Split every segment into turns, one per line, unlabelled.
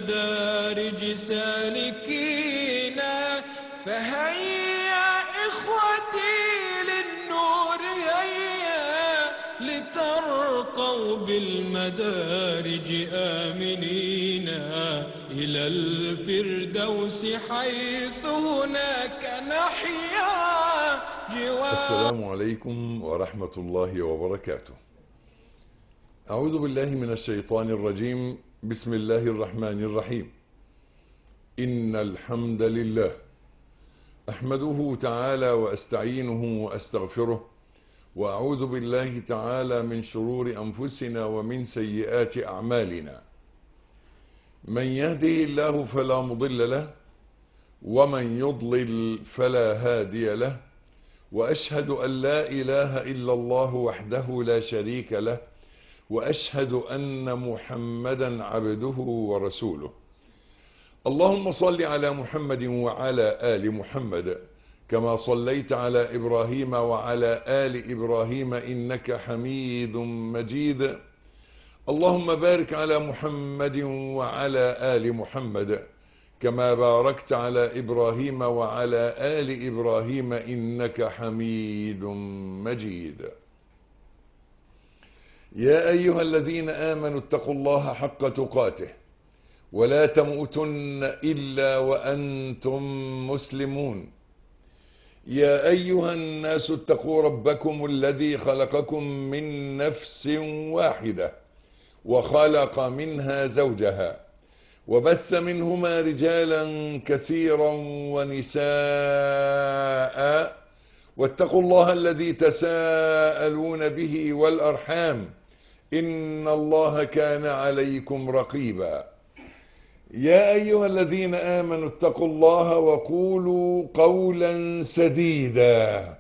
المدارج سالكين فهيا إخوتي للنور هيا لترقوا بالمدارج آمنين إلى الفردوس حيث هناك نحيا جوار
السلام عليكم ورحمة الله وبركاته أعوذ بالله من الشيطان الرجيم بسم الله الرحمن الرحيم إن الحمد لله أحمده تعالى وأستعينه وأستغفره وأعوذ بالله تعالى من شرور أنفسنا ومن سيئات أعمالنا من يهده الله فلا مضل له ومن يضلل فلا هادي له وأشهد أن لا إله إلا الله وحده لا شريك له وأشهد أن محمدا عبده ورسوله اللهم صل على محمد وعلى آل محمد كما صليت على إبراهيم وعلى آل إبراهيم إنك حميد مجيد اللهم بارك على محمد وعلى آل محمد كما باركت على إبراهيم وعلى آل إبراهيم إنك حميد مجيد يا أيها الذين آمنوا اتقوا الله حق تقاته ولا تموتن إلا وأنتم مسلمون يا أيها الناس اتقوا ربكم الذي خلقكم من نفس واحدة وخلق منها زوجها وبث منهما رجالا كثيرا ونساء واتقوا الله الذي تساءلون به والأرحام إن الله كان عليكم رقيبا يا أيها الذين آمنوا اتقوا الله وقولوا قولا سديدا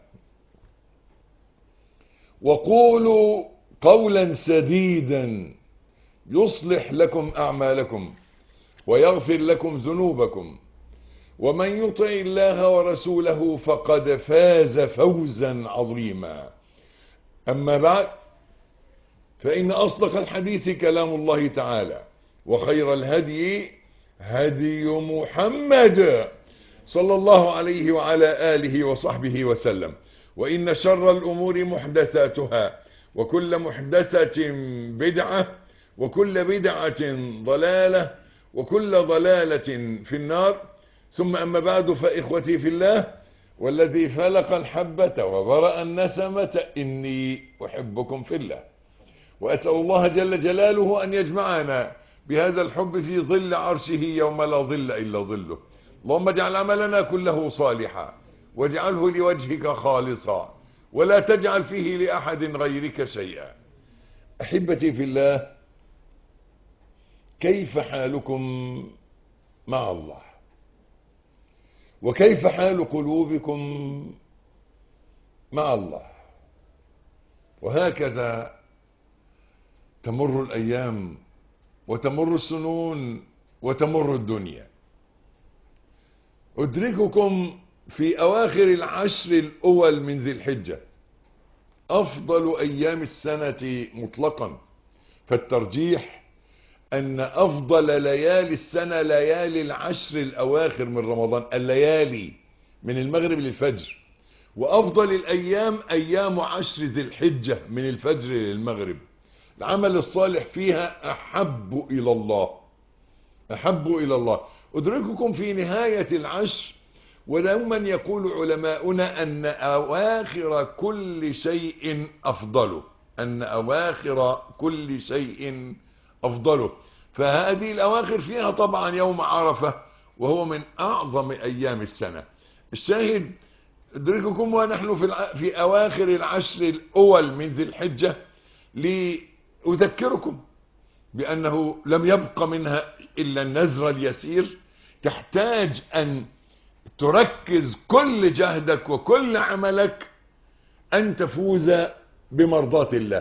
وقولوا قولا سديدا يصلح لكم أعمالكم ويغفر لكم ذنوبكم ومن يطع الله ورسوله فقد فاز فوزا عظيما أما بعد فإن أصدق الحديث كلام الله تعالى وخير الهدي هدي محمد صلى الله عليه وعلى آله وصحبه وسلم وإن شر الأمور محدثاتها وكل محدثة بدعة وكل بدعة ضلالة وكل ضلالة في النار ثم أما بعد فإخوتي في الله والذي فلق الحبة وبرأ النسمة إني أحبكم في الله وأسأل الله جل جلاله أن يجمعنا بهذا الحب في ظل عرشه يوم لا ظل إلا ظله اللهم اجعل عملنا كله صالحا واجعله لوجهك خالصا ولا تجعل فيه لأحد غيرك شيئا أحبتي في الله كيف حالكم مع الله وكيف حال قلوبكم مع الله وهكذا تمر الأيام وتمر السنون وتمر الدنيا أدرككم في أواخر العشر الأول من ذي الحجة أفضل أيام السنة مطلقا فالترجيح أن أفضل ليالي السنة ليالي العشر الأواخر من رمضان الليالي من المغرب للفجر وأفضل الأيام أيام عشر ذي الحجة من الفجر للمغرب العمل الصالح فيها أحب إلى الله أحب إلى الله أدرككم في نهاية العشر ودوما يقول علماؤنا أن أواخر كل شيء أفضل أن أواخر كل شيء أفضله فهذه الأواخر فيها طبعا يوم عرفة وهو من أعظم أيام السنة الشاهد أدرككم ونحن في, في أواخر العشر الأول من ذي الحجة لأذكركم بأنه لم يبق منها إلا النزر اليسير تحتاج أن تركز كل جهدك وكل عملك أن تفوز بمرضاة الله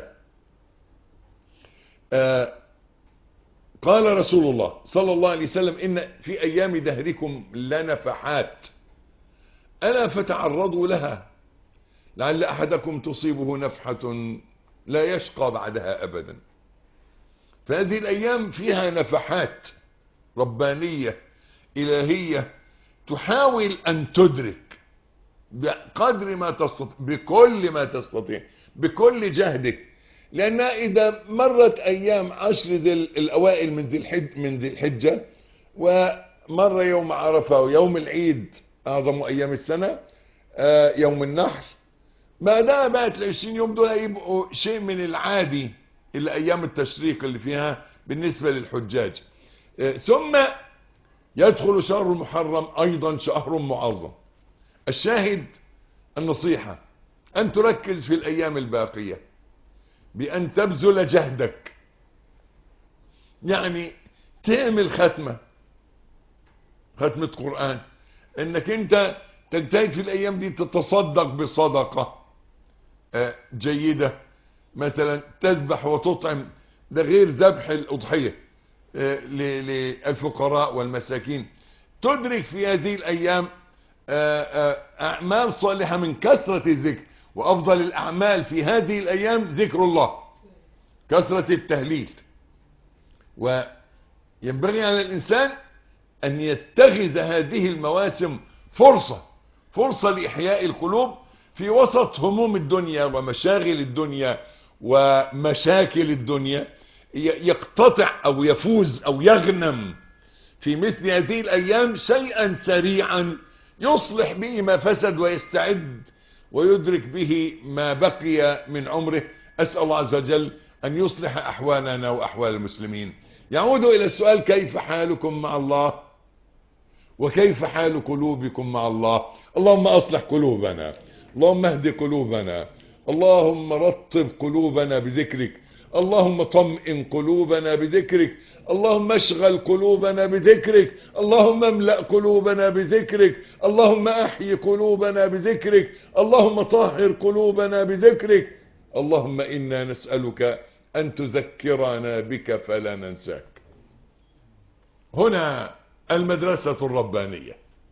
آه قال رسول الله صلى الله عليه وسلم إن في أيام دهركم لنفحات ألا فتعرضوا لها لعل أحدكم تصيبه نفحة لا يشقى بعدها أبدا فهذه الأيام فيها نفحات ربانية إلهية تحاول أن تدرك بقدر ما تستطيع بكل ما تستطيع بكل جهدك لأن إذا مرت أيام عشر ذي الأوائل من ذي الحج من ذي الحجة ومر يوم عرفة ويوم العيد أعظم أيام السنة آه يوم النحر بعدها بقت العشرين يوم دول هيبقوا شيء من العادي اللي أيام التشريق اللي فيها بالنسبة للحجاج آه ثم يدخل شهر المحرم أيضا شهر معظم الشاهد النصيحة أن تركز في الأيام الباقية بأن تبذل جهدك يعني تعمل ختمة ختمة قرآن انك انت تجتهد في الايام دي تتصدق بصدقة جيدة مثلا تذبح وتطعم ده غير ذبح الاضحية للفقراء والمساكين تدرك في هذه الايام اعمال صالحة من كثرة الذكر وافضل الاعمال في هذه الايام ذكر الله كثرة التهليل وينبغي على الانسان ان يتخذ هذه المواسم فرصة فرصة لإحياء القلوب في وسط هموم الدنيا ومشاغل الدنيا ومشاكل الدنيا يقتطع أو يفوز أو يغنم في مثل هذه الأيام شيئا سريعا يصلح به ما فسد ويستعد ويدرك به ما بقي من عمره أسأل الله عز وجل أن يصلح أحوالنا وأحوال المسلمين يعود إلى السؤال كيف حالكم مع الله وكيف حال قلوبكم مع الله اللهم أصلح قلوبنا اللهم اهد قلوبنا اللهم رطب قلوبنا بذكرك اللهم طمئن قلوبنا بذكرك اللهم اشغل قلوبنا بذكرك اللهم املأ قلوبنا بذكرك اللهم احي قلوبنا بذكرك اللهم طهر قلوبنا بذكرك اللهم انا نسألك ان تذكرنا بك فلا ننساك هنا المدرسة الربانية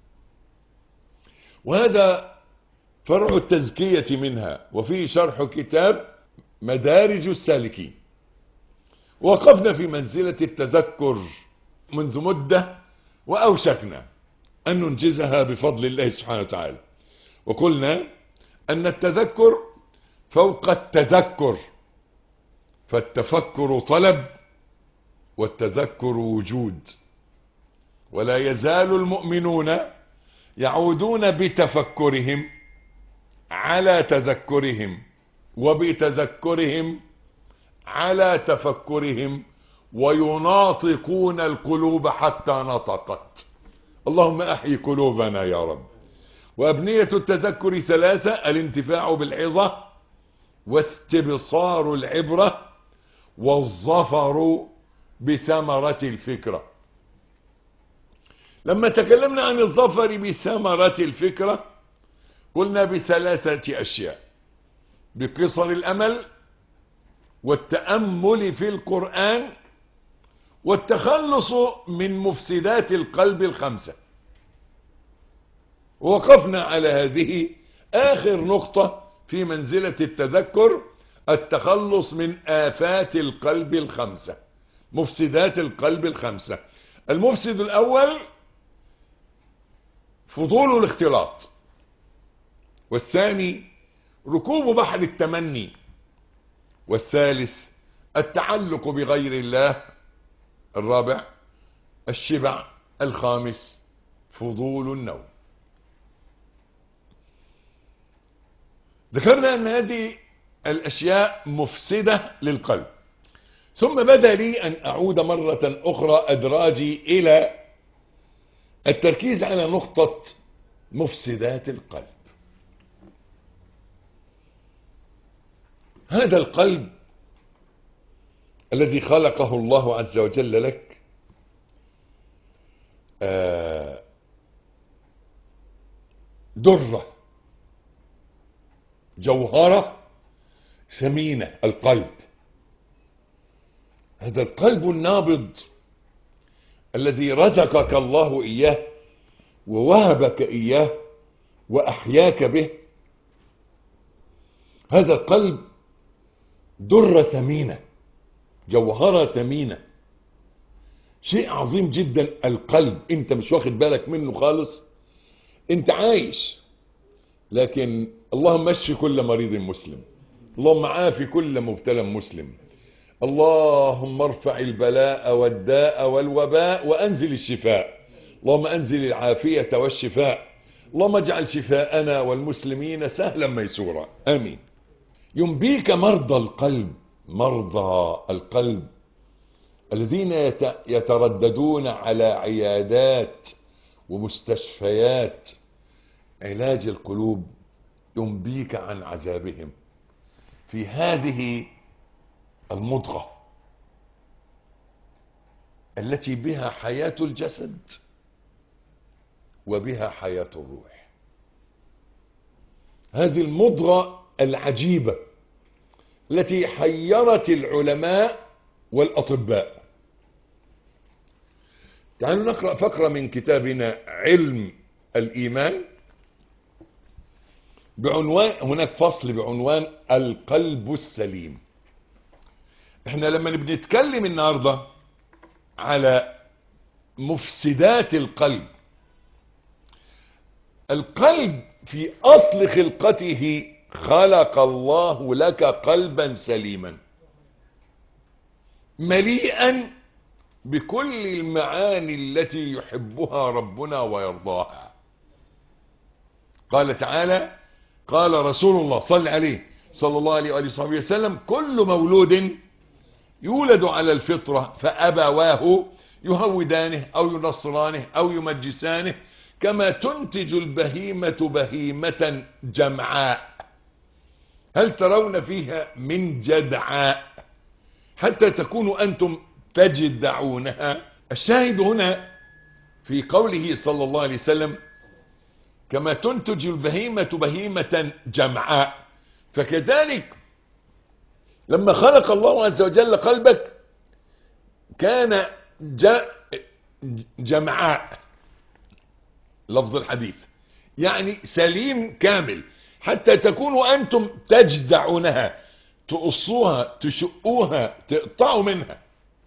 وهذا فرع التزكية منها وفيه شرح كتاب مدارج السالكين وقفنا في منزلة التذكر منذ مدة وأوشكنا أن ننجزها بفضل الله سبحانه وتعالى وقلنا أن التذكر فوق التذكر فالتفكر طلب والتذكر وجود ولا يزال المؤمنون يعودون بتفكرهم على تذكرهم وبتذكرهم على تفكرهم ويناطقون القلوب حتى نطقت اللهم احي قلوبنا يا رب وابنية التذكر ثلاثة الانتفاع بالعظة واستبصار العبرة والظفر بثمرة الفكرة لما تكلمنا عن الظفر بثمرة الفكرة قلنا بثلاثة أشياء بقصر الأمل والتأمل في القرآن والتخلص من مفسدات القلب الخمسة وقفنا على هذه آخر نقطة في منزلة التذكر التخلص من آفات القلب الخمسة مفسدات القلب الخمسة المفسد الأول فضول الاختلاط والثاني ركوب بحر التمني والثالث التعلق بغير الله الرابع الشبع الخامس فضول النوم ذكرنا ان هذه الاشياء مفسدة للقلب ثم بدا لي ان اعود مرة اخرى ادراجي الى التركيز على نقطة مفسدات القلب هذا القلب الذي خلقه الله عز وجل لك آه درة جوهرة ثمينة القلب هذا القلب النابض الذي رزقك الله إياه ووهبك إياه وأحياك به هذا القلب درة ثمينة جوهرة ثمينة شيء عظيم جدا القلب انت مش واخد بالك منه خالص انت عايش لكن اللهم اشفي كل مريض مسلم اللهم عافي كل مبتلى مسلم اللهم ارفع البلاء والداء والوباء وانزل الشفاء اللهم انزل العافية والشفاء اللهم اجعل شفاءنا والمسلمين سهلا ميسورا امين ينبيك مرضى القلب مرضى القلب الذين يت- يترددون على عيادات ومستشفيات علاج القلوب ينبيك عن عذابهم في هذه المضغة التي بها حياة الجسد وبها حياة الروح هذه المضغة العجيبة التي حيرت العلماء والأطباء تعالوا نقرأ فقرة من كتابنا علم الإيمان بعنوان هناك فصل بعنوان القلب السليم احنا لما بنتكلم النهاردة على مفسدات القلب القلب في أصل خلقته خلق الله لك قلبا سليما مليئا بكل المعاني التي يحبها ربنا ويرضاها قال تعالى قال رسول الله صلى عليه صلى الله عليه وآله وصحبه وسلم كل مولود يولد على الفطرة فأبواه يهودانه أو ينصرانه أو يمجسانه كما تنتج البهيمة بهيمة جمعاء هل ترون فيها من جدعاء حتى تكونوا أنتم تجدعونها الشاهد هنا في قوله صلى الله عليه وسلم كما تنتج البهيمة بهيمة جمعاء فكذلك لما خلق الله عز وجل قلبك كان ج- جمعاء لفظ الحديث يعني سليم كامل حتى تكونوا أنتم تجدعونها تقصوها تشقوها تقطعوا منها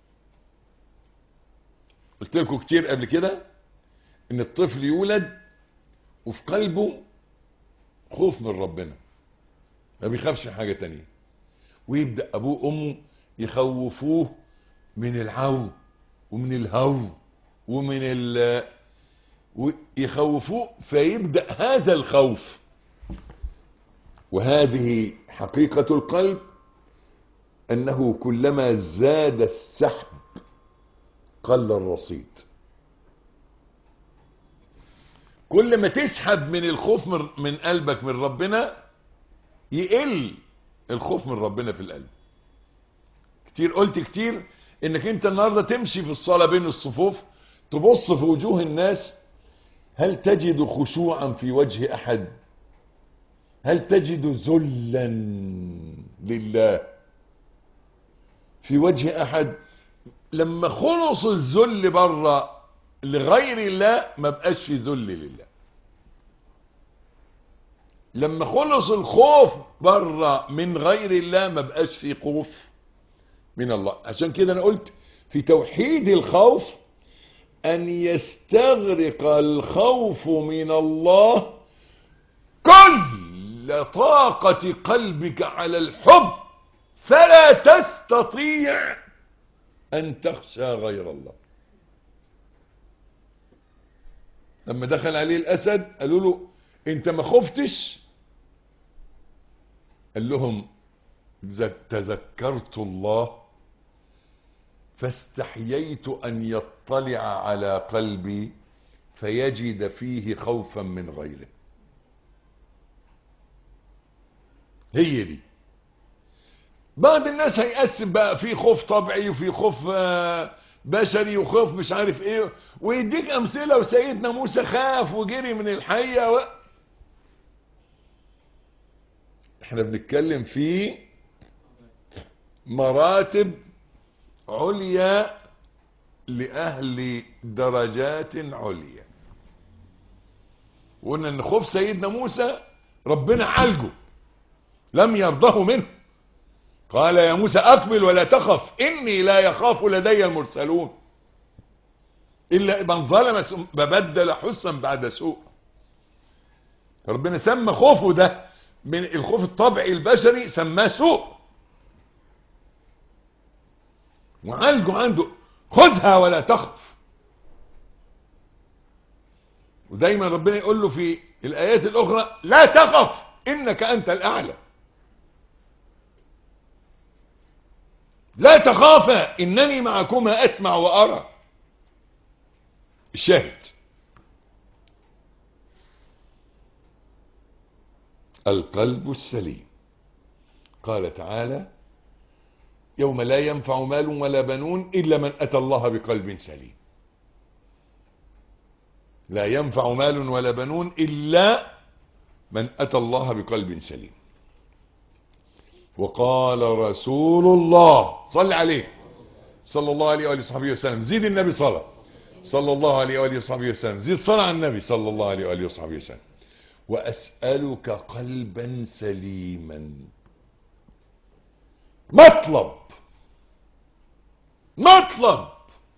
قلت لكم كتير قبل كده ان الطفل يولد وفي قلبه خوف من ربنا ما بيخافش من حاجة تانية ويبدأ ابوه وامه يخوفوه من العو ومن الهو ومن ال يخوفوه فيبدأ هذا الخوف وهذه حقيقة القلب أنه كلما زاد السحب قل الرصيد كل ما تسحب من الخوف من, من قلبك من ربنا يقل الخوف من ربنا في القلب كتير قلت كتير انك انت النهاردة تمشي في الصلاة بين الصفوف تبص في وجوه الناس هل تجد خشوعا في وجه احد هل تجد ذلا لله في وجه احد لما خلص الذل بره لغير الله ما بقاش في ذل لله لما خلص الخوف بره من غير الله ما بقاش في خوف من الله عشان كده انا قلت في توحيد الخوف ان يستغرق الخوف من الله كل طاقة قلبك على الحب فلا تستطيع ان تخشى غير الله لما دخل عليه الاسد قالوا له انت ما خفتش قال لهم تذكرت الله فاستحييت ان يطلع على قلبي فيجد فيه خوفا من غيره هي دي بعض الناس هيقسم بقى في خوف طبيعي وفي خوف بشري وخوف مش عارف ايه ويديك امثله وسيدنا موسى خاف وجري من الحيه و... احنا بنتكلم في مراتب عليا لأهل درجات عليا وقلنا ان خوف سيدنا موسى ربنا عالجه لم يرضه منه قال يا موسى أقبل ولا تخف إني لا يخاف لدي المرسلون إلا من ظلم ثم بدل حسنا بعد سوء ربنا سمى خوفه ده من الخوف الطبيعي البشري سماه سوء وعالجه عنده خذها ولا تخف ودايما ربنا يقول له في الآيات الأخرى لا تخف إنك أنت الأعلى لا تخافا إنني معكما أسمع وأرى الشاهد القلب السليم قال تعالى يوم لا ينفع مال ولا بنون إلا من أتى الله بقلب سليم لا ينفع مال ولا بنون إلا من أتى الله بقلب سليم وقال رسول الله صل عليه صلى الله عليه وآله وصحبه وسلم زيد النبي صلى صلى الله عليه وآله وصحبه وسلم زيد صلى على النبي صلى الله عليه وآله وصحبه وسلم وأسألك قلبا سليما مطلب مطلب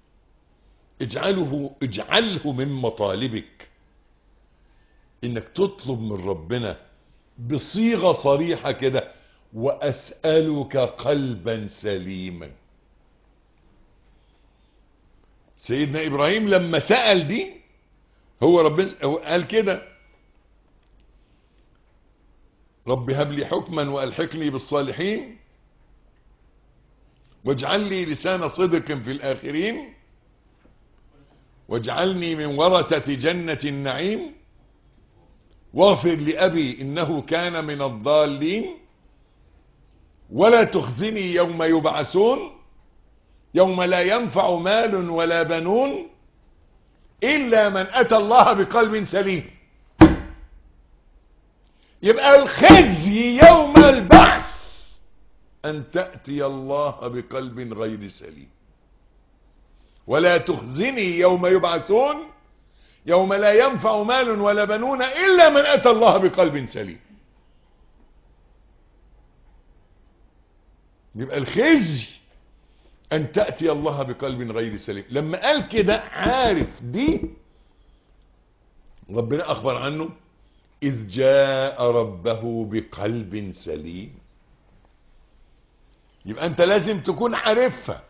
اجعله اجعله من مطالبك انك تطلب من ربنا بصيغة صريحة كده واسألك قلبا سليما سيدنا ابراهيم لما سأل دي هو ربنا قال كده رب هب لي حكما والحقني بالصالحين واجعل لي لسان صدق في الاخرين واجعلني من ورثة جنة النعيم واغفر لأبي إنه كان من الضالين ولا تخزني يوم يبعثون يوم لا ينفع مال ولا بنون إلا من أتى الله بقلب سليم يبقى الخزي يوم البعث أن تأتي الله بقلب غير سليم ولا تخزني يوم يبعثون يوم لا ينفع مال ولا بنون إلا من أتى الله بقلب سليم يبقى الخزي أن تأتي الله بقلب غير سليم لما قال كده عارف دي ربنا أخبر عنه إذ جاء ربه بقلب سليم يبقى أنت لازم تكون عارفها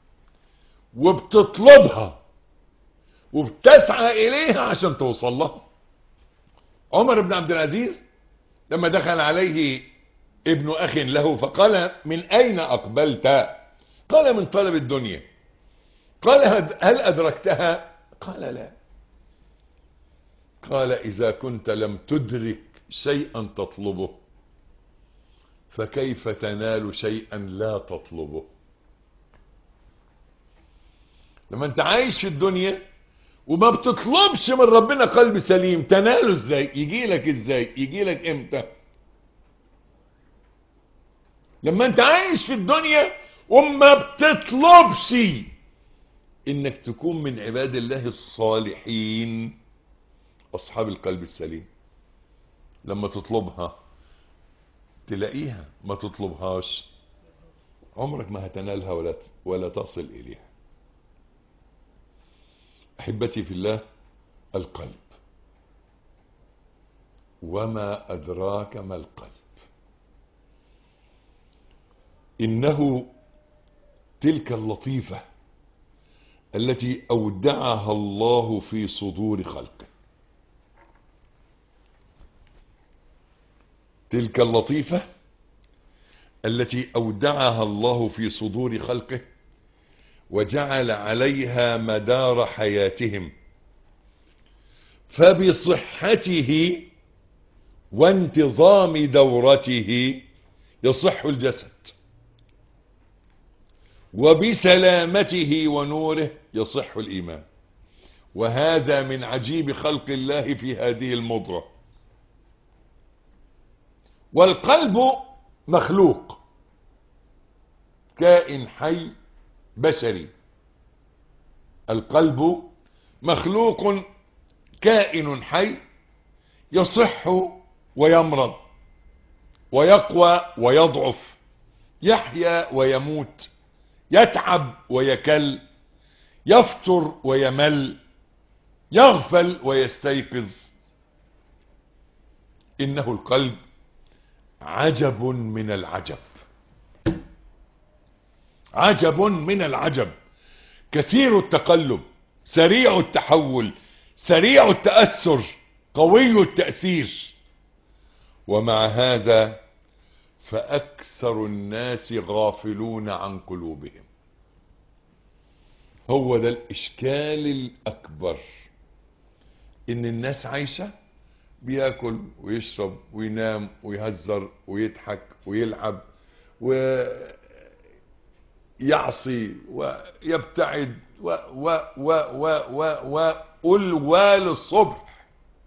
وبتطلبها وبتسعى إليها عشان توصل لها عمر بن عبد العزيز لما دخل عليه ابن أخ له فقال من أين أقبلت قال من طلب الدنيا قال هل أدركتها قال لا قال إذا كنت لم تدرك شيئا تطلبه فكيف تنال شيئا لا تطلبه لما انت عايش في الدنيا وما بتطلبش من ربنا قلب سليم تناله ازاي يجي لك ازاي يجي لك امتى لما انت عايش في الدنيا وما بتطلبش انك تكون من عباد الله الصالحين اصحاب القلب السليم لما تطلبها تلاقيها ما تطلبهاش عمرك ما هتنالها ولا ولا تصل اليها احبتي في الله القلب وما ادراك ما القلب انه تلك اللطيفه التي اودعها الله في صدور خلقه تلك اللطيفه التي اودعها الله في صدور خلقه وجعل عليها مدار حياتهم فبصحته وانتظام دورته يصح الجسد وبسلامته ونوره يصح الإيمان وهذا من عجيب خلق الله في هذه المضرة والقلب مخلوق كائن حي بشري القلب مخلوق كائن حي يصح ويمرض ويقوى ويضعف يحيا ويموت يتعب ويكل يفتر ويمل يغفل ويستيقظ إنه القلب عجب من العجب عجب من العجب كثير التقلب سريع التحول سريع التأثر قوي التأثير ومع هذا فأكثر الناس غافلون عن قلوبهم هو ده الإشكال الأكبر إن الناس عايشة بياكل ويشرب وينام ويهزر ويضحك ويلعب ويعصي ويبتعد و و و و و و والوال الصبح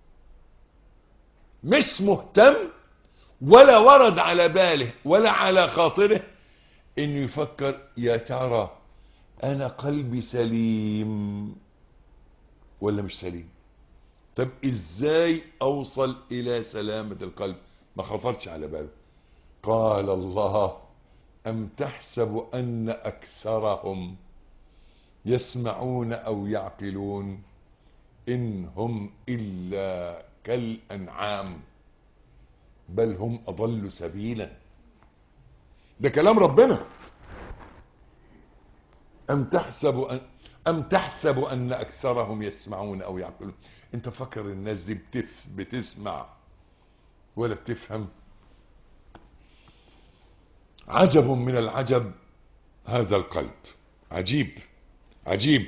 مش مهتم ولا ورد على باله ولا على خاطره انه يفكر يا ترى انا قلبي سليم ولا مش سليم طب ازاي اوصل الى سلامة القلب ما خطرش على باله قال الله ام تحسب ان اكثرهم يسمعون او يعقلون ان هم الا كالانعام بل هم اضل سبيلا ده كلام ربنا ام تحسب ان ام تحسب ان اكثرهم يسمعون او يعقلون انت فكر الناس دي بتف بتسمع ولا بتفهم عجب من العجب هذا القلب عجيب عجيب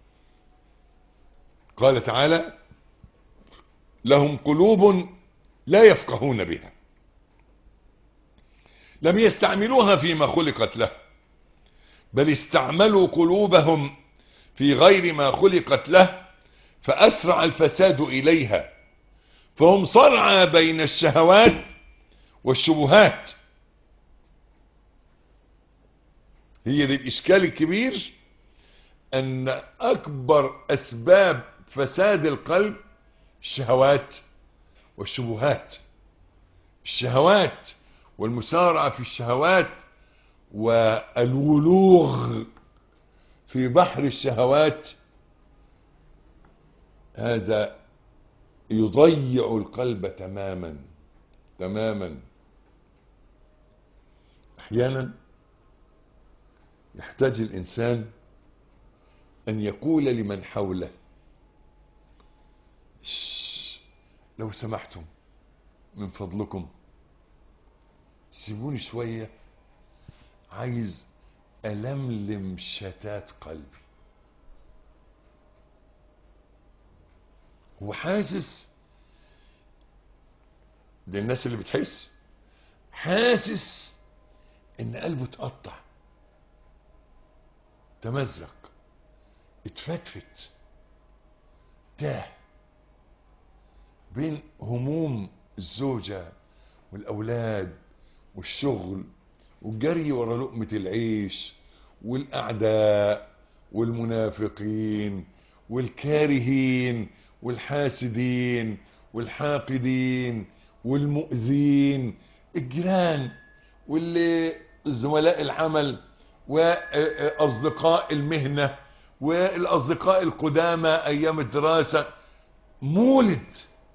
قال تعالى لهم قلوب لا يفقهون بها لم يستعملوها فيما خلقت له بل استعملوا قلوبهم في غير ما خلقت له فأسرع الفساد إليها فهم صرعى بين الشهوات والشبهات هي دي الإشكال الكبير أن أكبر أسباب فساد القلب الشهوات والشبهات الشهوات والمسارعة في الشهوات والولوغ في بحر الشهوات هذا يضيع القلب تماما تماما احيانا يحتاج الانسان ان يقول لمن حوله لو سمحتم من فضلكم سيبوني شوية عايز ألملم شتات قلبي وحاسس ده الناس اللي بتحس حاسس ان قلبه اتقطع تمزق اتفتفت تاه بين هموم الزوجة والأولاد والشغل والجري ورا لقمة العيش والأعداء والمنافقين والكارهين والحاسدين والحاقدين والمؤذين الجيران واللي زملاء العمل وأصدقاء المهنة والأصدقاء القدامى أيام الدراسة مولد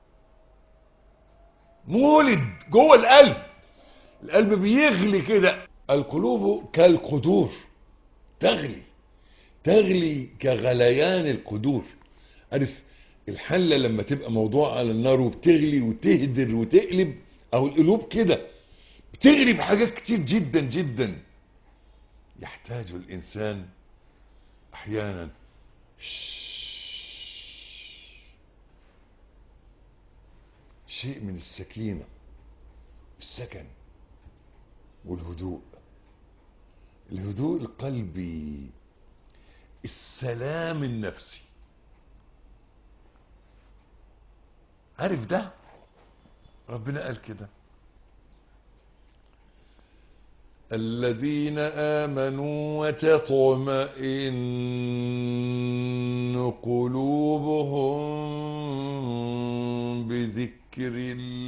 مولد جوه القلب القلب بيغلي كده القلوب كالقدور تغلي تغلي كغليان القدور عارف الحلة لما تبقى موضوع على النار وبتغلي وتهدر وتقلب او القلوب كده بتغلي بحاجات كتير جدا جدا يحتاج الانسان احيانا شيء من السكينة والسكن والهدوء الهدوء القلبي السلام النفسي عارف ده ربنا قال كده الذين آمنوا وتطمئن قلوبهم بذكر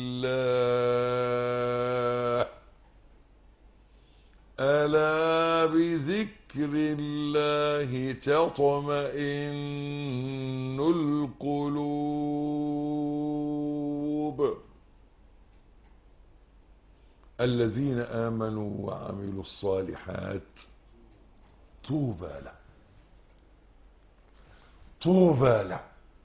الله ألا بذكر الله تطمئن القلوب الذين آمنوا وعملوا الصالحات طوبى له طوبى له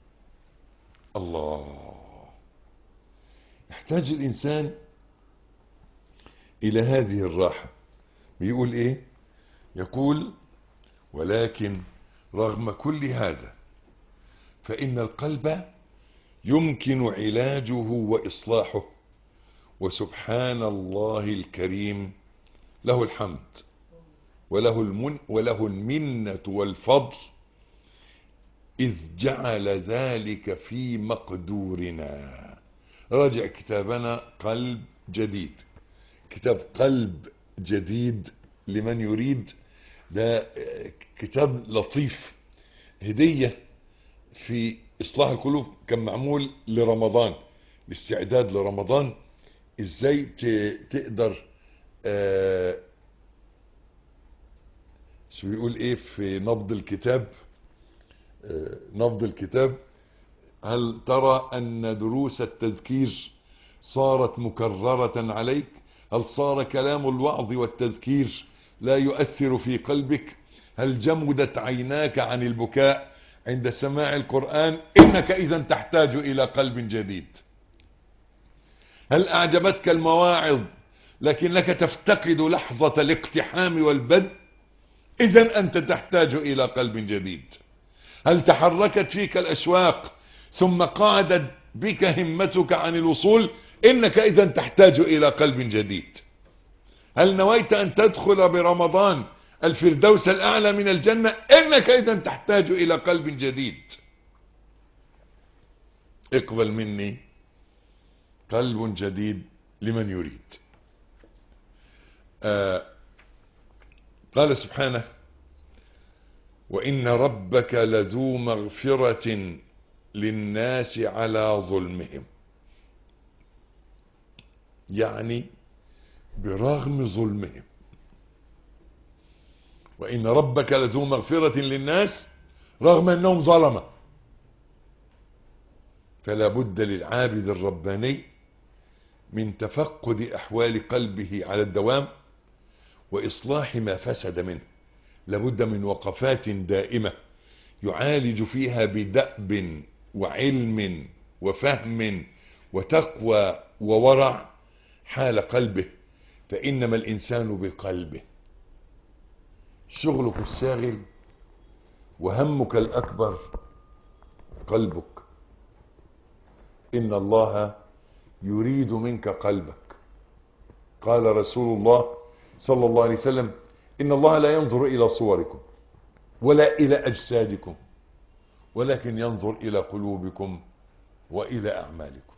الله يحتاج الإنسان إلى هذه الراحة بيقول إيه يقول ولكن رغم كل هذا فإن القلب يمكن علاجه وإصلاحه وسبحان الله الكريم له الحمد وله, المن وله المنة والفضل إذ جعل ذلك في مقدورنا راجع كتابنا قلب جديد كتاب قلب جديد لمن يريد ده كتاب لطيف هدية في إصلاح القلوب كان معمول لرمضان الاستعداد لرمضان ازاي تقدر آه شو بيقول ايه في نبض الكتاب آه نبض الكتاب هل ترى ان دروس التذكير صارت مكررة عليك هل صار كلام الوعظ والتذكير لا يؤثر في قلبك هل جمدت عيناك عن البكاء عند سماع القرآن انك اذا تحتاج الى قلب جديد هل أعجبتك المواعظ لكنك تفتقد لحظة الاقتحام والبدء إذا أنت تحتاج إلى قلب جديد هل تحركت فيك الأشواق ثم قعدت بك همتك عن الوصول إنك إذا تحتاج إلى قلب جديد هل نويت أن تدخل برمضان الفردوس الأعلى من الجنة إنك إذا تحتاج إلى قلب جديد اقبل مني قلب جديد لمن يريد آه قال سبحانه وإن ربك لذو مغفرة للناس على ظلمهم يعني برغم ظلمهم وإن ربك لذو مغفرة للناس رغم أنهم ظلمة فلا بد للعابد الرباني من تفقد أحوال قلبه على الدوام وإصلاح ما فسد منه لابد من وقفات دائمة يعالج فيها بدأب وعلم وفهم وتقوى وورع حال قلبه فإنما الإنسان بقلبه شغلك الشاغل وهمك الأكبر قلبك إن الله يريد منك قلبك قال رسول الله صلى الله عليه وسلم إن الله لا ينظر إلى صوركم ولا إلى أجسادكم ولكن ينظر إلى قلوبكم وإلى أعمالكم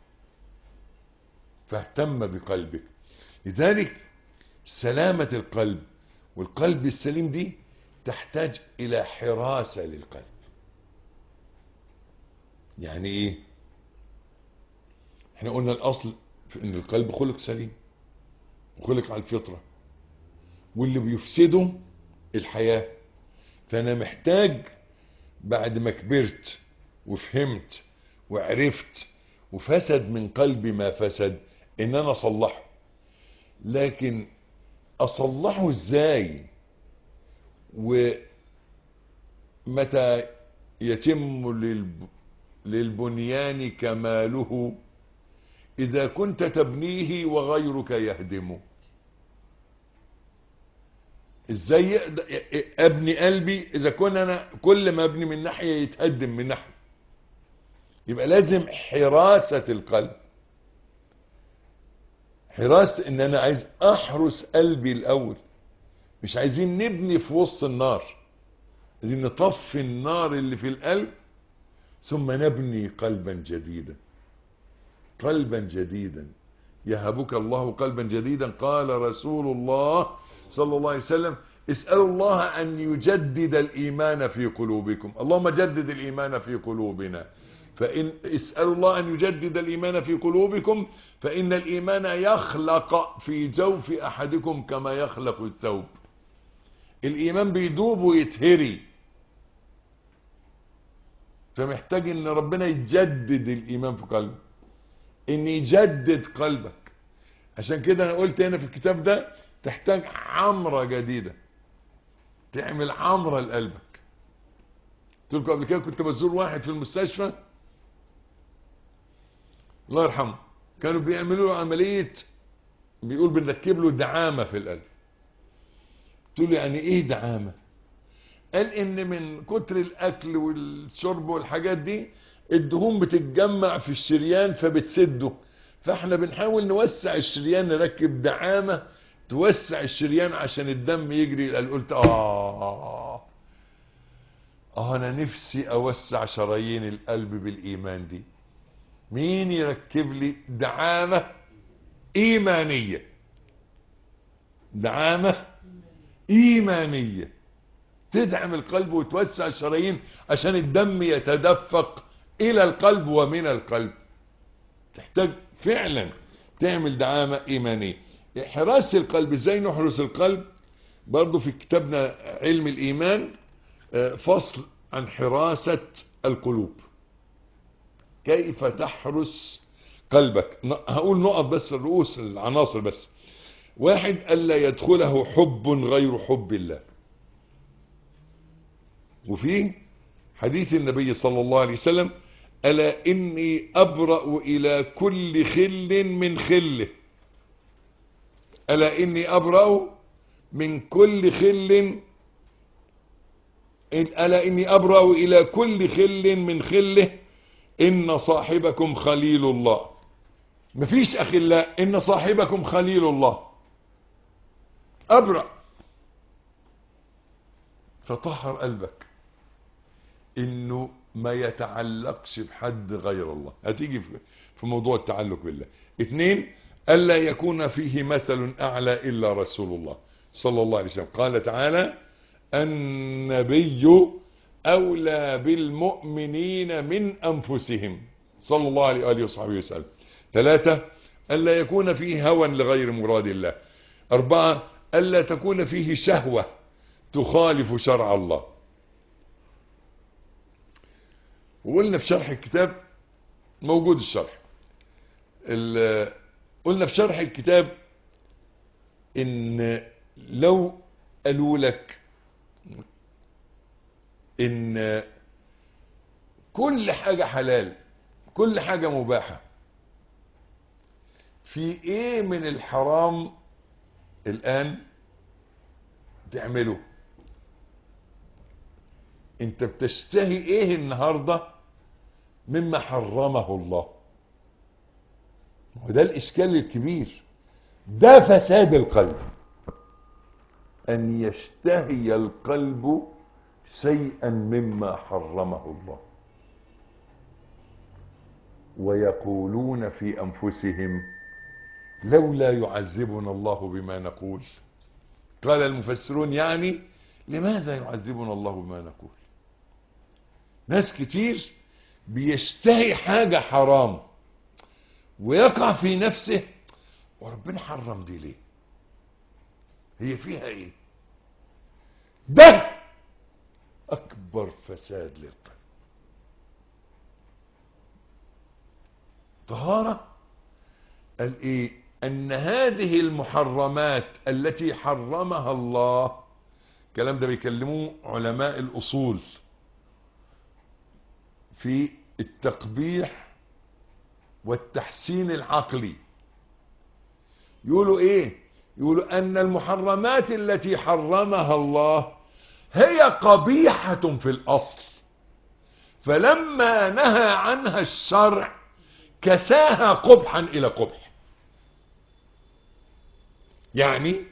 فاهتم بقلبك لذلك سلامة القلب والقلب السليم دي تحتاج إلى حراسة للقلب يعني إيه احنا قلنا الأصل في أن القلب خلق سليم وخلق على الفطرة واللي بيفسده الحياة فأنا محتاج بعد ما كبرت وفهمت وعرفت وفسد من قلبي ما فسد ان انا اصلحه لكن اصلحه ازاي ومتى يتم للب... للبنيان كماله اذا كنت تبنيه وغيرك يهدمه ازاي يقدر ابني قلبي اذا كنت انا كل ما ابني من ناحية يتهدم من ناحية يبقى لازم حراسة القلب حراسة ان انا عايز احرس قلبي الاول مش عايزين نبني في وسط النار عايزين نطفي النار اللي في القلب ثم نبني قلبا جديدا قلبا جديدا يهبك الله قلبا جديدا قال رسول الله صلى الله عليه وسلم اسألوا الله أن يجدد الإيمان في قلوبكم اللهم جدد الإيمان في قلوبنا فإن اسألوا الله أن يجدد الإيمان في قلوبكم فإن الإيمان يخلق في جوف أحدكم كما يخلق الثوب الايمان بيدوب ويتهري فمحتاج ان ربنا يجدد الايمان في قلبك ان يجدد قلبك عشان كده انا قلت هنا في الكتاب ده تحتاج عمرة جديدة تعمل عمرة لقلبك قلت لكم قبل كده كنت بزور واحد في المستشفى الله يرحمه كانوا بيعملوا له عملية بيقول بنركب له دعامة في القلب قلت له يعني ايه دعامة قال ان من كتر الاكل والشرب والحاجات دي الدهون بتتجمع في الشريان فبتسده فاحنا بنحاول نوسع الشريان نركب دعامة توسع الشريان عشان الدم يجري القلب قلت اه اه انا نفسي اوسع شرايين القلب بالايمان دي مين يركب لي دعامة ايمانية دعامة ايمانية تدعم القلب وتوسع الشرايين عشان الدم يتدفق الى القلب ومن القلب تحتاج فعلا تعمل دعامة ايمانية حراسة القلب ازاي نحرس القلب برضو في كتابنا علم الايمان فصل عن حراسة القلوب كيف تحرس قلبك هقول نقط بس الرؤوس العناصر بس واحد ألا يدخله حب غير حب الله وفي حديث النبي صلى الله عليه وسلم ألا إني أبرأ إلى كل خل من خله ألا إني أبرأ من كل خل ألا إني أبرأ إلى كل خل من خله إن صاحبكم خليل الله مفيش أخلاء إن صاحبكم خليل الله أبرأ فطهر قلبك إنه ما يتعلقش بحد غير الله هتيجي في موضوع التعلق بالله اثنين ألا يكون فيه مثل أعلى إلا رسول الله صلى الله عليه وسلم قال تعالى النبي أولى بالمؤمنين من أنفسهم صلى الله عليه وآله وصحبه وسلم ثلاثة ألا يكون فيه هوى لغير مراد الله أربعة ألا تكون فيه شهوة تخالف شرع الله وقلنا في شرح الكتاب موجود الشرح قلنا في شرح الكتاب ان لو قالوا لك ان كل حاجة حلال كل حاجة مباحة في ايه من الحرام الان تعمله انت بتشتهي ايه النهاردة مما حرمه الله وده الاشكال الكبير ده فساد القلب ان يشتهي القلب شيئا مما حرمه الله ويقولون في انفسهم لولا يعذبنا الله بما نقول قال المفسرون يعني لماذا يعذبنا الله بما نقول ناس كتير بيشتهي حاجة حرام ويقع في نفسه وربنا حرم دي ليه هي فيها ايه ده اكبر فساد للقلب طهارة قال ايه ان هذه المحرمات التي حرمها الله الكلام ده بيكلموه علماء الاصول في التقبيح والتحسين العقلي يقولوا ايه يقولوا ان المحرمات التي حرمها الله هي قبيحة في الاصل فلما نهى عنها الشرع كساها قبحا الى قبح يعني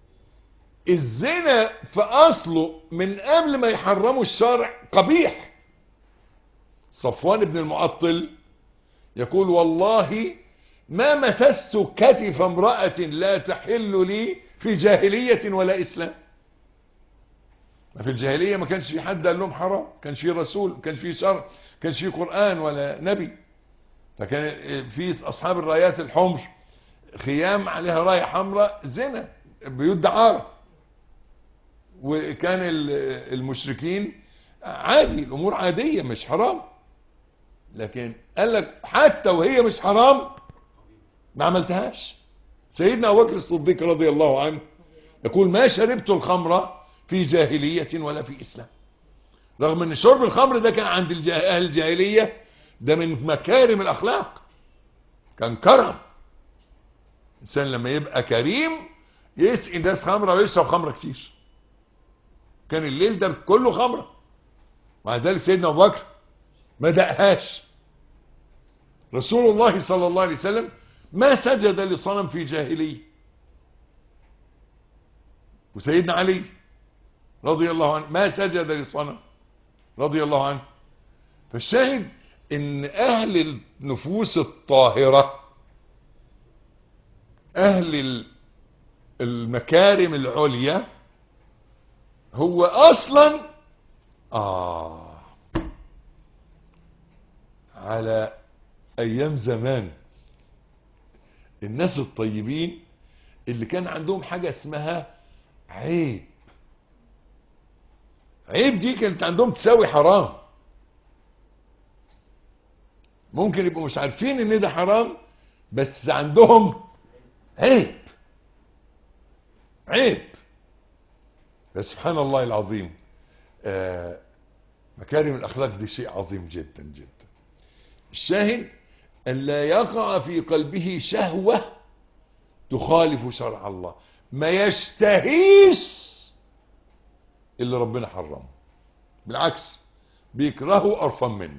الزنا في اصله من قبل ما يحرموا الشرع قبيح صفوان بن المعطل يقول والله ما مسست كتف امرأة لا تحل لي في جاهلية ولا إسلام ما في الجاهلية ما كانش في حد قال لهم حرام كانش في رسول كانش في شرع كانش في قرآن ولا نبي فكان في أصحاب الرايات الحمر خيام عليها راية حمراء زنا بيوت دعارة وكان ال- المشركين عادي الامور عاديه مش حرام لكن قال لك حتى وهي مش حرام ما عملتهاش سيدنا ابو بكر الصديق رضي الله عنه يقول ما شربت الخمر في جاهليه ولا في اسلام رغم ان شرب الخمر ده كان عند الجا- اهل الجاهليه ده من مكارم الاخلاق كان كرم الانسان لما يبقى كريم يسقي الناس خمره ويشرب خمره كتير كان الليل ده كله خمره مع ذلك سيدنا ابو بكر ما دقهاش رسول الله صلى الله عليه وسلم ما سجد لصنم في جاهليه وسيدنا علي رضي الله عنه ما سجد لصنم رضي الله عنه فالشاهد ان اهل النفوس الطاهرة اهل ال- المكارم العليا هو اصلا اه على ايام زمان الناس الطيبين اللي كان عندهم حاجة اسمها عيب عيب دي كانت عندهم تساوي حرام ممكن يبقوا مش عارفين ان ده حرام بس عندهم عيب عيب سبحان الله العظيم آه مكارم الاخلاق دي شيء عظيم جدا جدا الشاهد ان لا يقع في قلبه شهوة تخالف شرع الله ما يشتهيش اللي ربنا حرمه بالعكس بيكرهه قرفان منه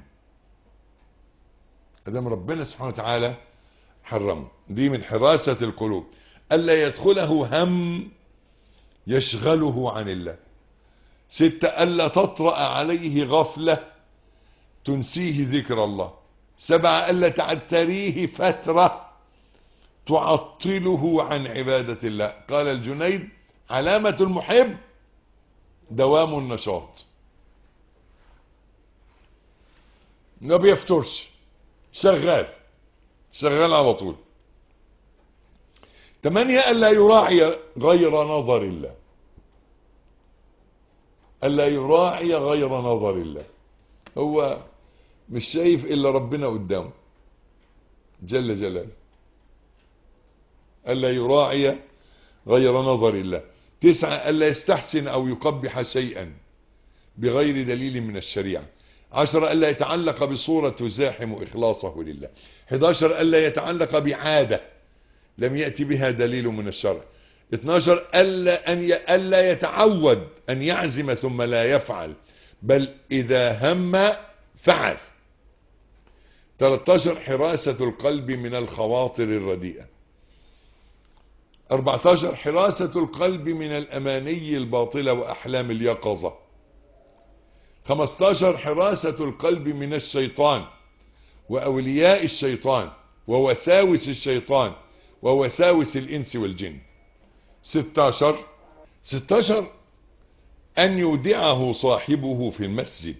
ادام ربنا سبحانه وتعالى حرمه دي من حراسة القلوب الا يدخله هم يشغله عن الله ستة الا تطرأ عليه غفلة تنسيه ذكر الله سبعة الا تعتريه فترة تعطله عن عبادة الله قال الجنيد علامة المحب دوام النشاط ما بيفترش شغال شغال على طول ثمانية ألا يراعي غير نظر الله ألا يراعي غير نظر الله هو مش شايف إلا ربنا قدامه جل جلاله ألا يراعي غير نظر الله تسعة ألا يستحسن أو يقبح شيئا بغير دليل من الشريعة عشرة ألا يتعلق بصورة تزاحم إخلاصه لله 11 ألا يتعلق بعادة لم يأتي بها دليل من الشرع 12 ألا, أن ي... ألا يتعود أن يعزم ثم لا يفعل بل إذا هم فعل 13 حراسة القلب من الخواطر الرديئة 14 حراسة القلب من الأماني الباطلة وأحلام اليقظة 15 حراسة القلب من الشيطان وأولياء الشيطان ووساوس الشيطان ووساوس الإنس والجن 16 16 أن يودعه صاحبه في المسجد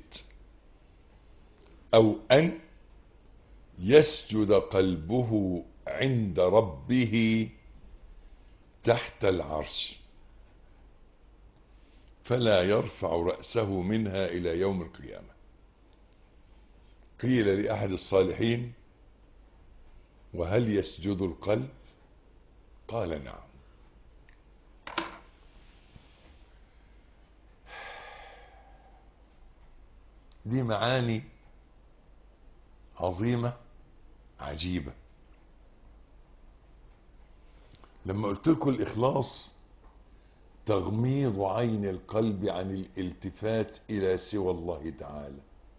أو أن يسجد قلبه عند ربه تحت العرش فلا يرفع رأسه منها إلى يوم القيامة قيل لأحد الصالحين وهل يسجد القلب قال نعم دي معاني عظيمة عجيبة لما قلت لكم الإخلاص تغميض عين القلب عن الالتفات إلى سوى الله تعالى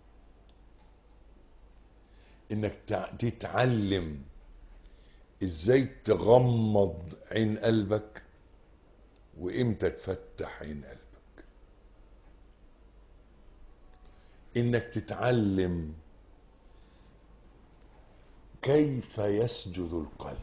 إنك تتعلم إزاي تغمض عين قلبك وإمتى تفتح عين قلبك إنك تتعلم كيف يسجد القلب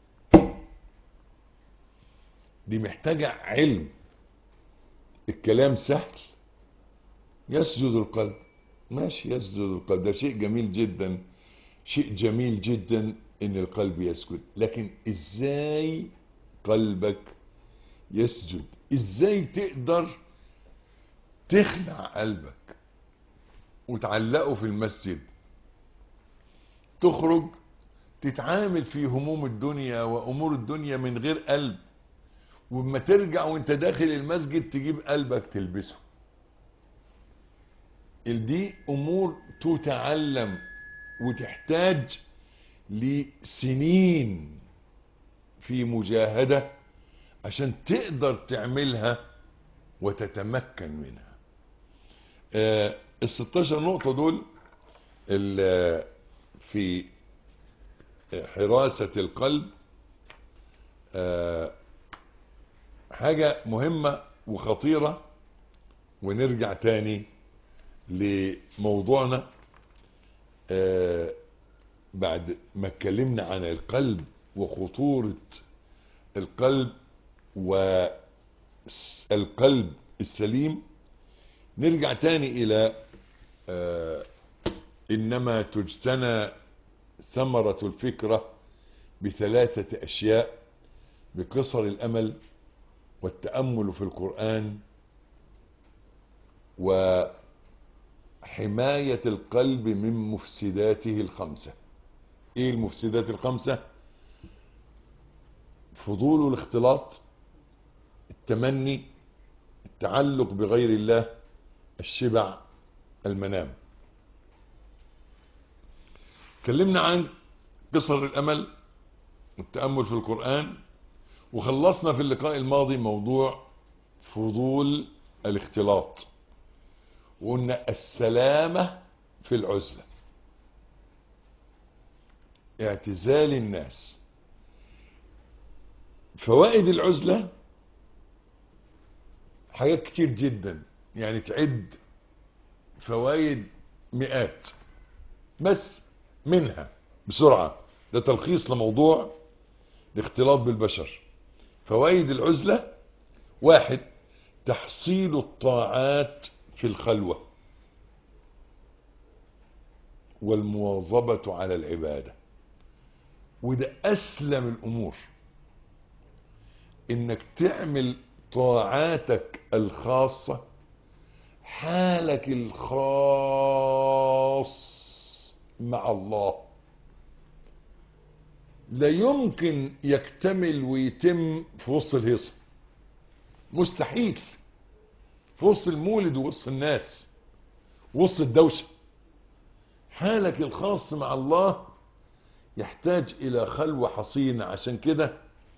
دي محتاجة علم الكلام سهل يسجد القلب ماشي يسجد القلب ده شيء جميل جدا شيء جميل جدا ان القلب يسجد لكن ازاي قلبك يسجد ازاي تقدر تخلع قلبك وتعلقه في المسجد تخرج تتعامل في هموم الدنيا وامور الدنيا من غير قلب وما ترجع وانت داخل المسجد تجيب قلبك تلبسه دي امور تتعلم وتحتاج لسنين في مجاهدة عشان تقدر تعملها وتتمكن منها آه ال 16 نقطة دول ال- في حراسة القلب آه حاجة مهمة وخطيرة ونرجع تاني لموضوعنا آه بعد ما اتكلمنا عن القلب وخطورة القلب والقلب السليم نرجع تاني الى آه انما تجتنى ثمرة الفكرة بثلاثة اشياء بقصر الامل والتأمل في القرآن وحماية القلب من مفسداته الخمسة ايه المفسدات الخمسة فضول الاختلاط التمني التعلق بغير الله الشبع المنام اتكلمنا عن قصر الامل والتأمل في القرآن وخلصنا في اللقاء الماضي موضوع فضول الاختلاط وقلنا السلامة في العزلة اعتزال الناس فوائد العزلة حاجات كتير جدا يعني تعد فوائد مئات بس منها بسرعة ده تلخيص لموضوع الاختلاط بالبشر فوائد العزلة واحد تحصيل الطاعات في الخلوة والمواظبة على العبادة وده أسلم الأمور إنك تعمل طاعاتك الخاصة حالك الخاص مع الله لا يمكن يكتمل ويتم في وسط الهيصة مستحيل في وسط المولد ووسط الناس وسط الدوشة حالك الخاص مع الله يحتاج إلى خلوة حصينة عشان كده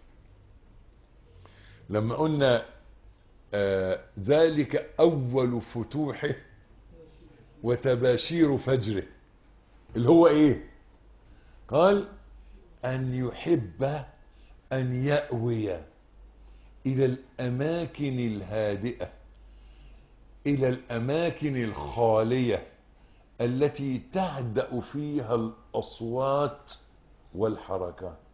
لما قلنا آه ذلك أول فتوحه وتباشير فجره اللي هو إيه قال أن يحب أن يأوي إلى الأماكن الهادئة إلى الأماكن الخالية التي تهدأ فيها الأصوات والحركات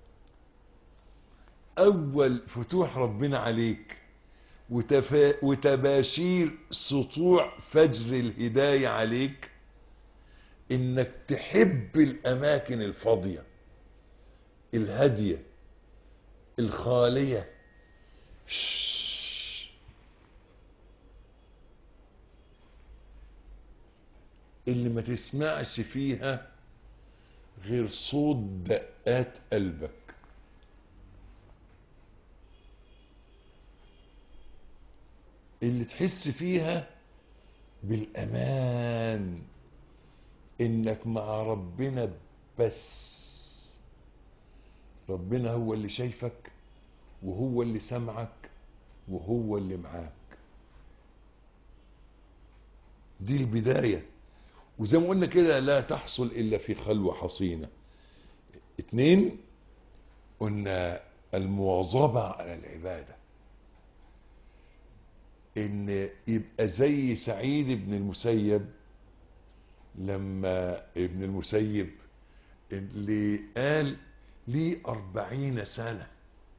أول فتوح ربنا عليك وتفا... وتباشير سطوع فجر الهداية عليك إنك تحب الأماكن الفاضية الهادية الخالية شش. اللي ما تسمعش فيها غير صوت دقات قلبك اللي تحس فيها بالأمان إنك مع ربنا بس ربنا هو اللي شايفك وهو اللي سمعك وهو اللي معاك دي البداية وزي ما قلنا كده لا تحصل إلا في خلوة حصينة اتنين قلنا المواظبة على العبادة ان يبقى زي سعيد بن المسيب لما ابن المسيب اللي قال لي أربعين سنة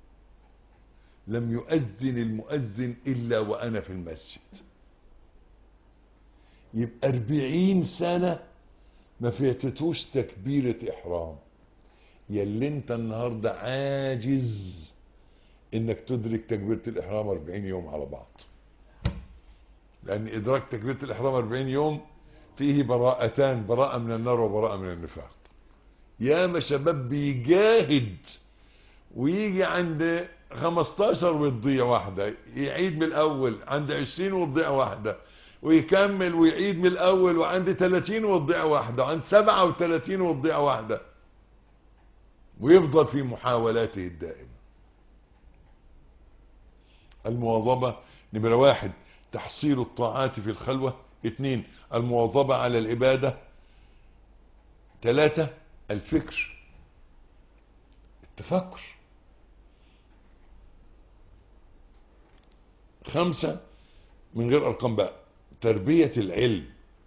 لم يؤذن المؤذن إلا وأنا في المسجد يبقى أربعين سنة ما فاتتوش تكبيرة إحرام يلي انت النهاردة عاجز انك تدرك تكبيرة الإحرام أربعين يوم على بعض لأن إدراك تكبيرة الإحرام 40 يوم فيه براءتان براءة من النار وبراءة من النفاق ياما شباب بيجاهد ويجي عند 15 وتضيع واحدة يعيد من الأول عند 20 وتضيع واحدة ويكمل ويعيد من الأول وعند 30 وتضيع واحدة وعند 37 وتضيع واحدة ويفضل في محاولاته الدائمة المواظبة نمرة واحد تحصيل الطاعات في الخلوة اثنين المواظبة على العبادة ثلاثة الفكر التفكر خمسة من غير أرقام بقى تربية العلم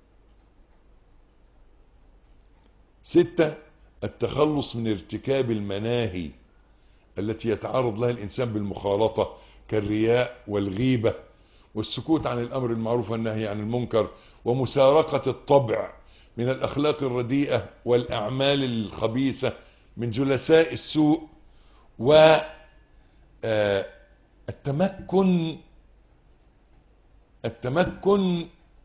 ستة التخلص من ارتكاب المناهي التي يتعرض لها الإنسان بالمخالطة كالرياء والغيبة والسكوت عن الأمر المعروف والنهي عن المنكر ومسارقة الطبع من الأخلاق الرديئة والأعمال الخبيثة من جلساء السوء والتمكن التمكن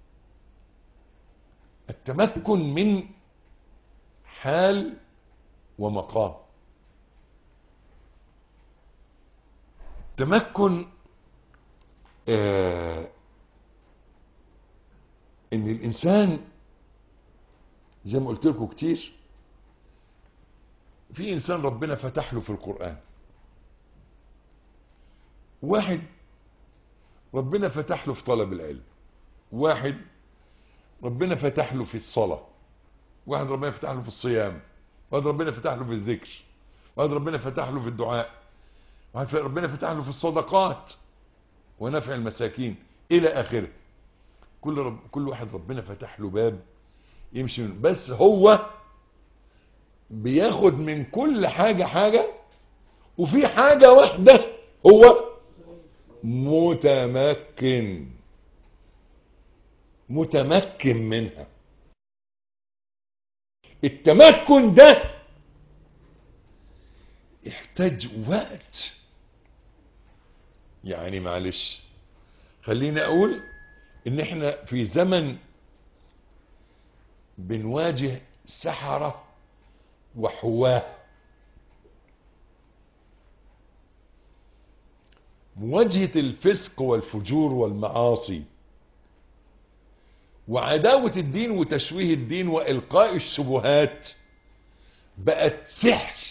التمكن من حال ومقام تمكن آه ان الانسان زي ما قلت لكم كتير في انسان ربنا فتح له في القرآن واحد ربنا فتح له في طلب العلم واحد ربنا فتح له في الصلاة واحد ربنا فتح له في الصيام واحد ربنا فتح له في الذكر واحد ربنا فتح له في الدعاء واحد ربنا فتح له في الصدقات ونفع المساكين الى اخره كل رب كل واحد ربنا فتح له باب يمشي منه بس هو بياخد من كل حاجة حاجة وفي حاجة واحدة هو متمكن متمكن منها التمكن ده يحتاج وقت يعني معلش خليني اقول ان احنا في زمن بنواجه سحرة وحواه مواجهة الفسق والفجور والمعاصي وعداوة الدين وتشويه الدين وإلقاء الشبهات بقت سحر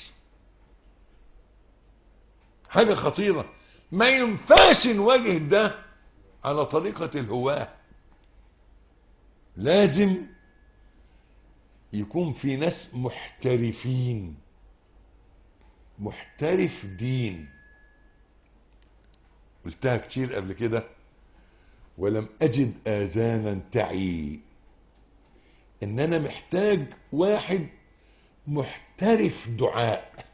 حاجة خطيرة ما ينفعش نواجه ده على طريقة الهواه لازم يكون في ناس محترفين محترف دين قلتها كتير قبل كده ولم اجد اذانا تعي ان انا محتاج واحد محترف دعاء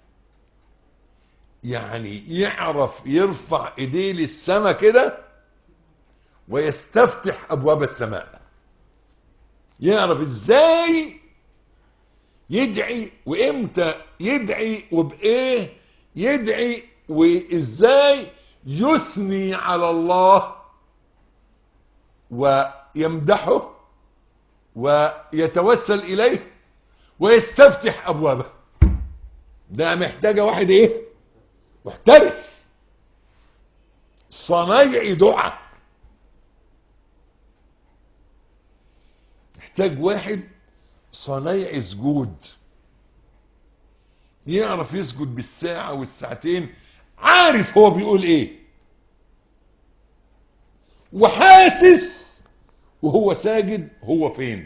يعني يعرف يرفع ايديه للسماء كده ويستفتح ابواب السماء يعرف ازاي يدعي وامتى يدعي وبايه يدعي وازاي يثني على الله ويمدحه ويتوسل اليه ويستفتح ابوابه ده محتاجة واحد ايه محترف صنايعي دعاء محتاج واحد صنايعي سجود يعرف يسجد بالساعة والساعتين عارف هو بيقول ايه وحاسس وهو ساجد هو فين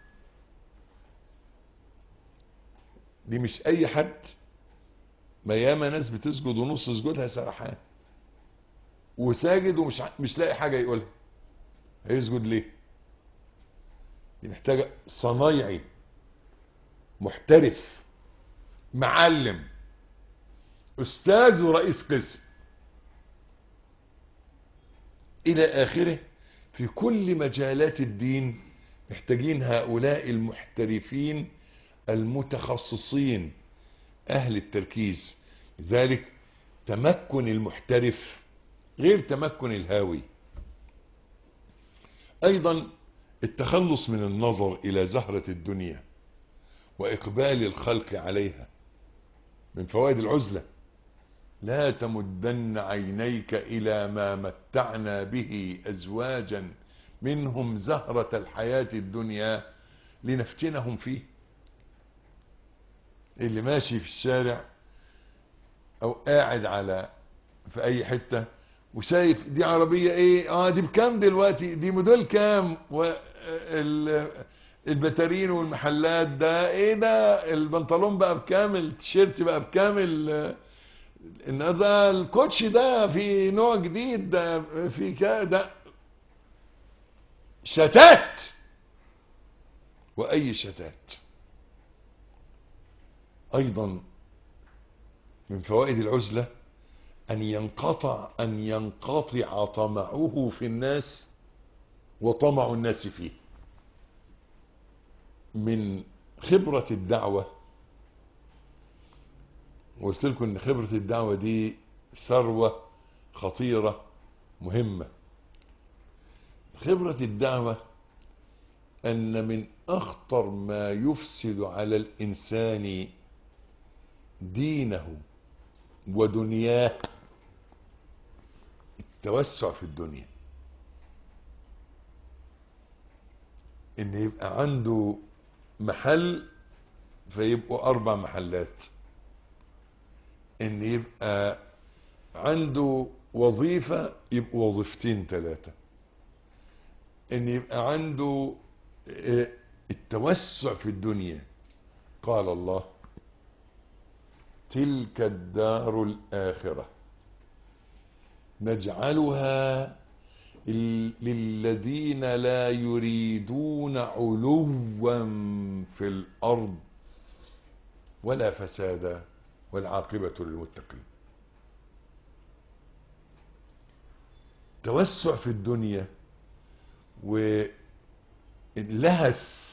دي مش اي حد ما ياما ناس بتسجد ونص سجودها سرحان وساجد ومش ع- مش لاقي حاجه يقولها هيسجد ليه دي محتاجه صنايعي محترف معلم استاذ ورئيس قسم الى اخره في كل مجالات الدين محتاجين هؤلاء المحترفين المتخصصين اهل التركيز لذلك تمكن المحترف غير تمكن الهاوي أيضا التخلص من النظر إلى زهرة الدنيا وإقبال الخلق عليها من فوائد العزلة لا تمدن عينيك إلى ما متعنا به أزواجا منهم زهرة الحياة الدنيا لنفتنهم فيه اللي ماشي في الشارع او قاعد على في اي حتة وشايف دي عربية ايه اه دي بكام دلوقتي دي موديل كام البتارين والمحلات ده ايه ده البنطلون بقى بكام التيشيرت بقى بكام ان ده الكوتش ده في نوع جديد ده في كده ده شتات واي شتات ايضا من فوائد العزلة ان ينقطع ان ينقطع طمعه في الناس وطمع الناس فيه من خبرة الدعوة قلت لكم ان خبرة الدعوة دي ثروة خطيرة مهمة خبرة الدعوة ان من اخطر ما يفسد على الانسان دينه ودنياه التوسع في الدنيا ان يبقى عنده محل فيبقوا اربع محلات ان يبقى عنده وظيفة يبقوا وظيفتين ثلاثة ان يبقى عنده التوسع في الدنيا قال الله تلك الدار الآخرة نجعلها للذين لا يريدون علوا في الأرض ولا فسادا والعاقبة للمتقين توسع في الدنيا واللهس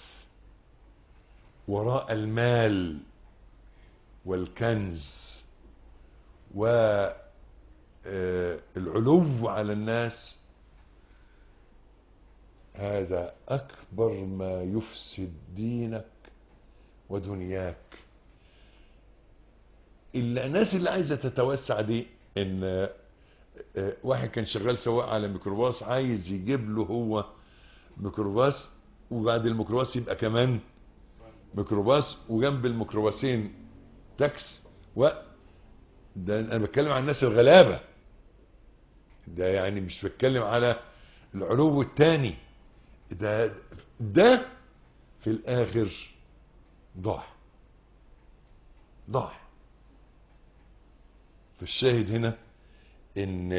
وراء المال والكنز والعلو على الناس هذا أكبر ما يفسد دينك ودنياك إلا الناس اللي عايزة تتوسع دي إن واحد كان شغال سواق على ميكروباص عايز يجيب له هو ميكروباص وبعد الميكروباص يبقى كمان ميكروباص وجنب الميكروباصين تاكس و ده انا بتكلم عن الناس الغلابة ده يعني مش بتكلم على العلو التاني ده ده في الاخر ضاع ضاع فالشاهد هنا ان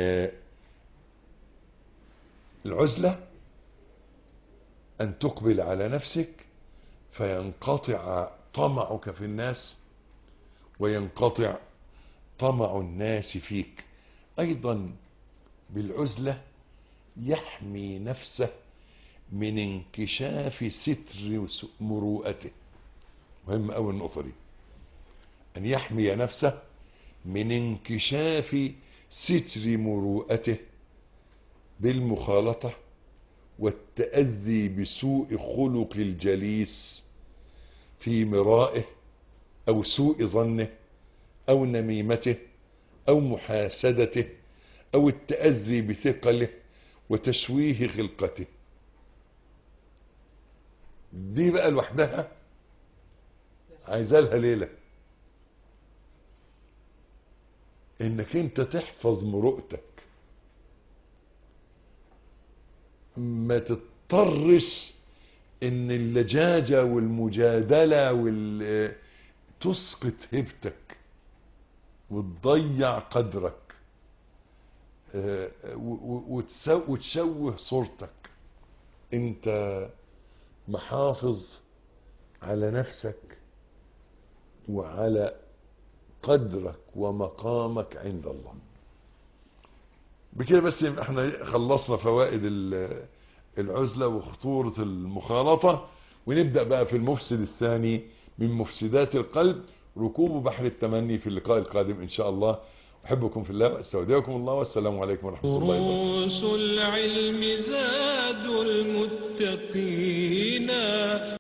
العزلة ان تقبل على نفسك فينقطع طمعك في الناس وينقطع طمع الناس فيك ايضا بالعزلة يحمي نفسه من انكشاف ستر مروءته مهم قوي النقطة دي ان يحمي نفسه من انكشاف ستر مروءته بالمخالطة والتأذي بسوء خلق الجليس في مرائه او سوء ظنه او نميمته او محاسدته او التأذي بثقله وتشويه خلقته دي بقى لوحدها عايزة لها ليلة انك انت تحفظ مروءتك ما تضطرش ان اللجاجة والمجادلة وال تسقط هبتك وتضيع قدرك وتشوه صورتك انت محافظ على نفسك وعلى قدرك ومقامك عند الله بكده بس احنا خلصنا فوائد العزلة وخطورة المخالطة ونبدأ بقى في المفسد الثاني من مفسدات القلب ركوب بحر التمني في اللقاء القادم ان شاء الله احبكم في الله واستودعكم الله والسلام عليكم ورحمة الله وبركاته
دروس العلم زاد المتقين